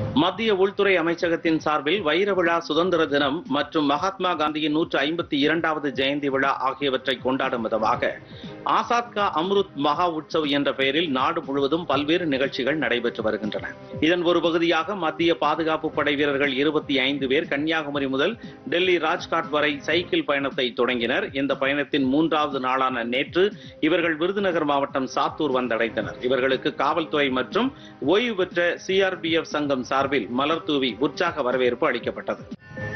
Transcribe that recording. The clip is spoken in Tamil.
மத்திய உள்துறை அமைச்சகத்தின் சார்பில் வைர விழா சுதந்திர தினம் மற்றும் மகாத்மா காந்தியின் நூற்று ஐம்பத்தி இரண்டாவது ஜெயந்தி விழா ஆகியவற்றை கொண்டாடும் விதமாக ஆசாத் கா அம்ருத் மகா உற்சவ் என்ற பெயரில் நாடு முழுவதும் பல்வேறு நிகழ்ச்சிகள் நடைபெற்று வருகின்றன இதன் ஒரு பகுதியாக மத்திய பாதுகாப்பு படை வீரர்கள் இருபத்தி ஐந்து பேர் கன்னியாகுமரி முதல் டெல்லி ராஜ்காட் வரை சைக்கிள் பயணத்தை தொடங்கினர் இந்த பயணத்தின் மூன்றாவது நாளான நேற்று இவர்கள் விருதுநகர் மாவட்டம் சாத்தூர் வந்தடைந்தனர் இவர்களுக்கு காவல்துறை மற்றும் ஓய்வு பெற்ற சிஆர்பிஎஃப் சங்கம் சார்பில் மலர் தூவி உற்சாக வரவேற்பு அளிக்கப்பட்டது